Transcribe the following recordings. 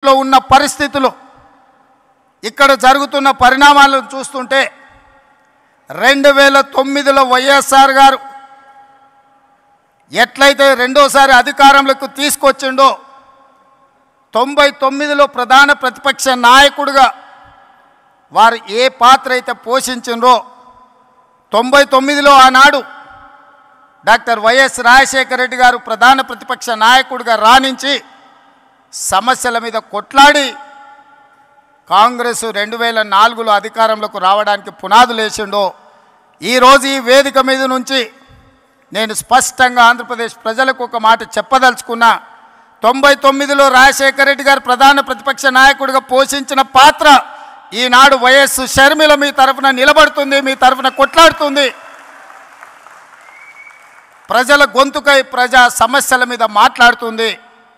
ఆంధ్రప్రదేశ్లో ఉన్న పరిస్థితులు ఇక్కడ జరుగుతున్న పరిణామాలను చూస్తుంటే రెండు వేల తొమ్మిదిలో వైఎస్ఆర్ గారు ఎట్లయితే రెండోసారి అధికారంలోకి తీసుకొచ్చిండో తొంభై తొమ్మిదిలో ప్రధాన ప్రతిపక్ష నాయకుడిగా వారు ఏ పాత్ర అయితే పోషించిండ్రో తొంభై తొమ్మిదిలో ఆనాడు డాక్టర్ వైఎస్ రాజశేఖర రెడ్డి గారు ప్రధాన ప్రతిపక్ష నాయకుడిగా రాణించి సమస్యల మీద కొట్లాడి కాంగ్రెస్ రెండు వేల నాలుగులో అధికారంలోకి రావడానికి పునాదులు వేసిండో ఈరోజు ఈ వేదిక మీద నుంచి నేను స్పష్టంగా ఆంధ్రప్రదేశ్ ప్రజలకు ఒక మాట చెప్పదలుచుకున్నా తొంభై తొమ్మిదిలో రాజశేఖర రెడ్డి గారు ప్రధాన ప్రతిపక్ష నాయకుడిగా పోషించిన పాత్ర ఈనాడు వైఎస్ షర్మిల మీ తరఫున నిలబడుతుంది మీ తరఫున కొట్లాడుతుంది ప్రజల గొంతుకై ప్రజా సమస్యల మీద మాట్లాడుతుంది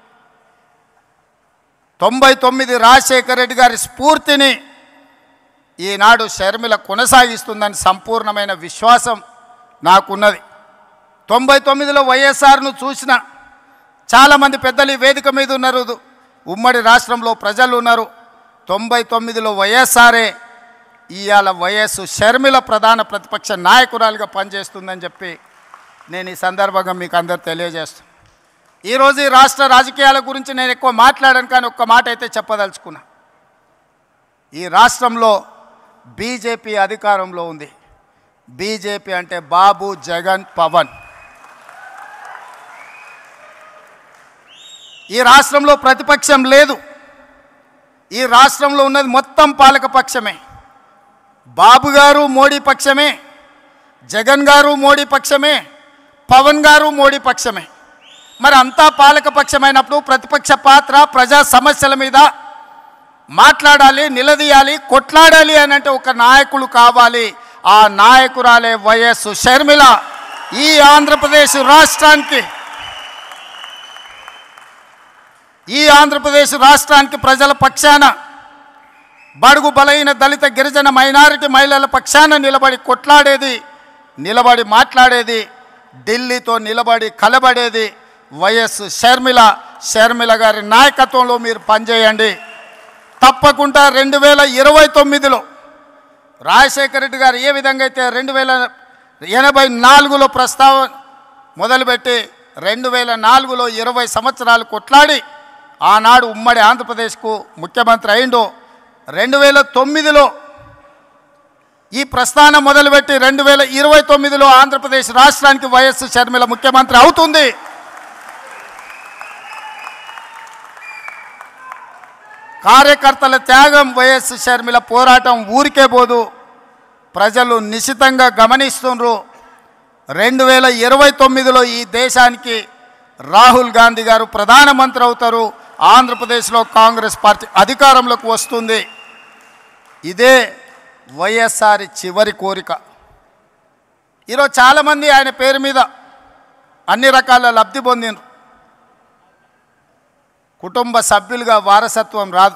తొంభై తొమ్మిది రాజశేఖర రెడ్డి గారి స్ఫూర్తిని ఈనాడు షర్మిల కొనసాగిస్తుందని సంపూర్ణమైన విశ్వాసం నాకున్నది తొంభై తొమ్మిదిలో వైఎస్ఆర్ను చూసిన చాలామంది పెద్దలు ఈ వేదిక మీద ఉన్నారు ఉమ్మడి రాష్ట్రంలో ప్రజలు ఉన్నారు తొంభై తొమ్మిదిలో వైఎస్ఆర్ఏ ఇవాళ వైఎస్ షర్మిల ప్రధాన ప్రతిపక్ష నాయకురాలుగా పనిచేస్తుందని చెప్పి నేను ఈ సందర్భంగా మీకు అందరు తెలియజేస్తాను ఈరోజు ఈ రాష్ట్ర రాజకీయాల గురించి నేను ఎక్కువ మాట్లాడాను కానీ ఒక్క మాట అయితే చెప్పదలుచుకున్నా ఈ రాష్ట్రంలో బీజేపీ అధికారంలో ఉంది బీజేపీ అంటే బాబు జగన్ పవన్ ఈ రాష్ట్రంలో ప్రతిపక్షం లేదు ఈ రాష్ట్రంలో ఉన్నది మొత్తం పాలక పక్షమే బాబు గారు మోడీ పక్షమే జగన్ గారు మోడీ పక్షమే పవన్ గారు మోడీ పక్షమే మరి అంతా పాలక పక్షమైనప్పుడు ప్రతిపక్ష పాత్ర ప్రజా సమస్యల మీద మాట్లాడాలి నిలదీయాలి కొట్లాడాలి అని అంటే ఒక నాయకులు కావాలి ఆ నాయకురాలే వైఎస్ షర్మిల ఈ ఆంధ్రప్రదేశ్ రాష్ట్రానికి ఈ ఆంధ్రప్రదేశ్ రాష్ట్రానికి ప్రజల పక్షాన బడుగు బలైన దళిత గిరిజన మైనారిటీ మహిళల పక్షాన నిలబడి కొట్లాడేది నిలబడి మాట్లాడేది ఢిల్లీతో నిలబడి కలబడేది వైఎస్ షర్మిల షర్మిల గారి నాయకత్వంలో మీరు పనిచేయండి తప్పకుండా రెండు వేల ఇరవై తొమ్మిదిలో రాజశేఖర రెడ్డి గారు ఏ విధంగా అయితే రెండు వేల ఎనభై నాలుగులో ప్రస్తావన మొదలుపెట్టి రెండు వేల నాలుగులో ఇరవై సంవత్సరాలు కొట్లాడి ఆనాడు ఉమ్మడి ఆంధ్రప్రదేశ్కు ముఖ్యమంత్రి అయిండో రెండు వేల తొమ్మిదిలో ఈ ప్రస్థానం మొదలుపెట్టి రెండు వేల ఇరవై తొమ్మిదిలో ఆంధ్రప్రదేశ్ రాష్ట్రానికి వైఎస్ షర్మిల ముఖ్యమంత్రి అవుతుంది కార్యకర్తల త్యాగం వైఎస్ షర్మిల పోరాటం ఊరికే పోదు ప్రజలు నిశితంగా గమనిస్తుండ్రు రెండు వేల ఇరవై తొమ్మిదిలో ఈ దేశానికి రాహుల్ గాంధీ గారు ప్రధానమంత్రి అవుతారు ఆంధ్రప్రదేశ్లో కాంగ్రెస్ పార్టీ అధికారంలోకి వస్తుంది ఇదే వైఎస్ఆర్ చివరి కోరిక ఈరోజు చాలామంది ఆయన పేరు మీద అన్ని రకాల లబ్ధి పొందిండ్రు కుటుంబ సభ్యులుగా వారసత్వం రాదు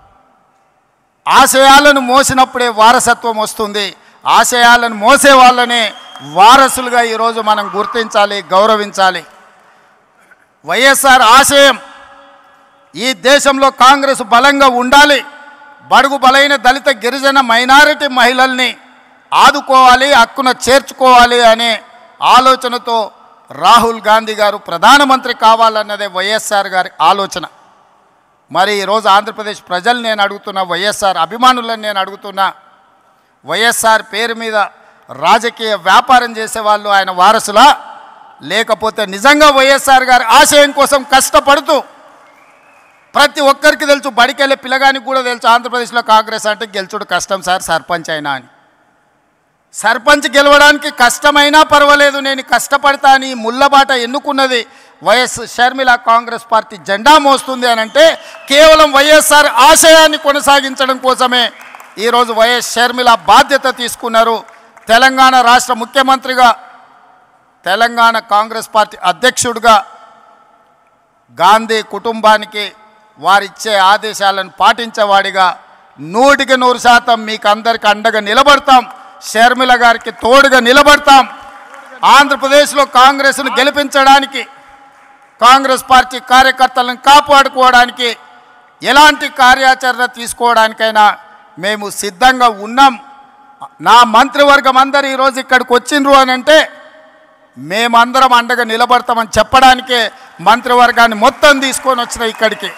ఆశయాలను మోసినప్పుడే వారసత్వం వస్తుంది ఆశయాలను మోసే వాళ్ళనే వారసులుగా ఈరోజు మనం గుర్తించాలి గౌరవించాలి వైఎస్ఆర్ ఆశయం ఈ దేశంలో కాంగ్రెస్ బలంగా ఉండాలి బడుగు బలైన దళిత గిరిజన మైనారిటీ మహిళల్ని ఆదుకోవాలి హక్కున చేర్చుకోవాలి అనే ఆలోచనతో రాహుల్ గాంధీ గారు ప్రధానమంత్రి కావాలన్నదే వైఎస్ఆర్ గారి ఆలోచన మరి ఈరోజు ఆంధ్రప్రదేశ్ ప్రజలు నేను అడుగుతున్నా వైఎస్ఆర్ అభిమానులను నేను అడుగుతున్నా వైఎస్ఆర్ పేరు మీద రాజకీయ వ్యాపారం చేసేవాళ్ళు ఆయన వారసులా లేకపోతే నిజంగా వైఎస్ఆర్ గారి ఆశయం కోసం కష్టపడుతూ ప్రతి ఒక్కరికి తెలుసు బడికెళ్ళే పిల్లగానికి కూడా తెలుసు ఆంధ్రప్రదేశ్లో కాంగ్రెస్ అంటే గెలుచుడు కష్టం సార్ సర్పంచ్ అయినా అని సర్పంచ్ గెలవడానికి కష్టమైనా పర్వాలేదు నేను కష్టపడతా అని ఈ ముళ్ళబాట ఎన్నుకున్నది వైఎస్ షర్మిల కాంగ్రెస్ పార్టీ జెండా మోస్తుంది అని అంటే కేవలం వైఎస్ఆర్ ఆశయాన్ని కొనసాగించడం కోసమే ఈరోజు వైఎస్ షర్మిల బాధ్యత తీసుకున్నారు తెలంగాణ రాష్ట్ర ముఖ్యమంత్రిగా తెలంగాణ కాంగ్రెస్ పార్టీ అధ్యక్షుడిగా గాంధీ కుటుంబానికి వారిచ్చే ఆదేశాలను పాటించేవాడిగా నూటికి నూరు శాతం మీకు అందరికి అండగా నిలబడతాం షర్మిల గారికి తోడుగా నిలబడతాం ఆంధ్రప్రదేశ్లో కాంగ్రెస్ను గెలిపించడానికి కాంగ్రెస్ పార్టీ కార్యకర్తలను కాపాడుకోవడానికి ఎలాంటి కార్యాచరణ తీసుకోవడానికైనా మేము సిద్ధంగా ఉన్నాం నా మంత్రివర్గం అందరు ఈరోజు ఇక్కడికి వచ్చిండ్రు అని అంటే మేమందరం అండగా నిలబడతామని చెప్పడానికే మంత్రివర్గాన్ని మొత్తం తీసుకొని వచ్చిన ఇక్కడికి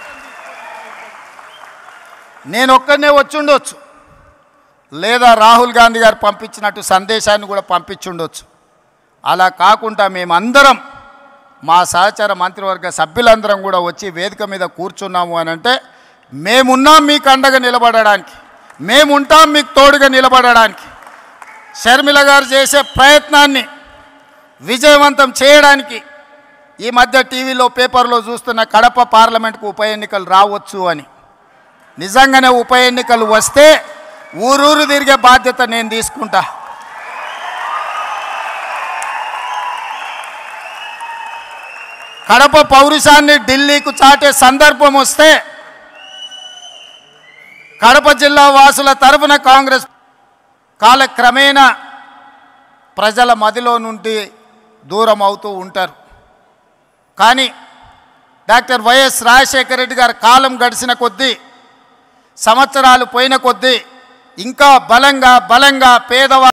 నేను ఒక్కడనే వచ్చుండొచ్చు లేదా రాహుల్ గాంధీ గారు పంపించినట్టు సందేశాన్ని కూడా పంపించుండొచ్చు అలా కాకుండా మేమందరం మా సహచర మంత్రివర్గ సభ్యులందరం కూడా వచ్చి వేదిక మీద కూర్చున్నాము అని అంటే మేమున్నాం మీకు అండగా నిలబడడానికి మేముంటాం మీకు తోడుగా నిలబడడానికి షర్మిల గారు చేసే ప్రయత్నాన్ని విజయవంతం చేయడానికి ఈ మధ్య టీవీలో పేపర్లో చూస్తున్న కడప పార్లమెంట్కు ఉప ఎన్నికలు రావచ్చు అని నిజంగానే ఉప ఎన్నికలు వస్తే ఊరూరు తిరిగే బాధ్యత నేను తీసుకుంటా కడప పౌరుషాన్ని ఢిల్లీకు చాటే సందర్భం వస్తే కడప జిల్లా వాసుల తరఫున కాంగ్రెస్ కాలక్రమేణా ప్రజల మదిలో నుండి దూరం అవుతూ ఉంటారు కానీ డాక్టర్ వైఎస్ రాజశేఖర రెడ్డి గారి కాలం గడిచిన కొద్దీ సంవత్సరాలు పోయిన కొద్దీ ఇంకా బలంగా బలంగా పేదవా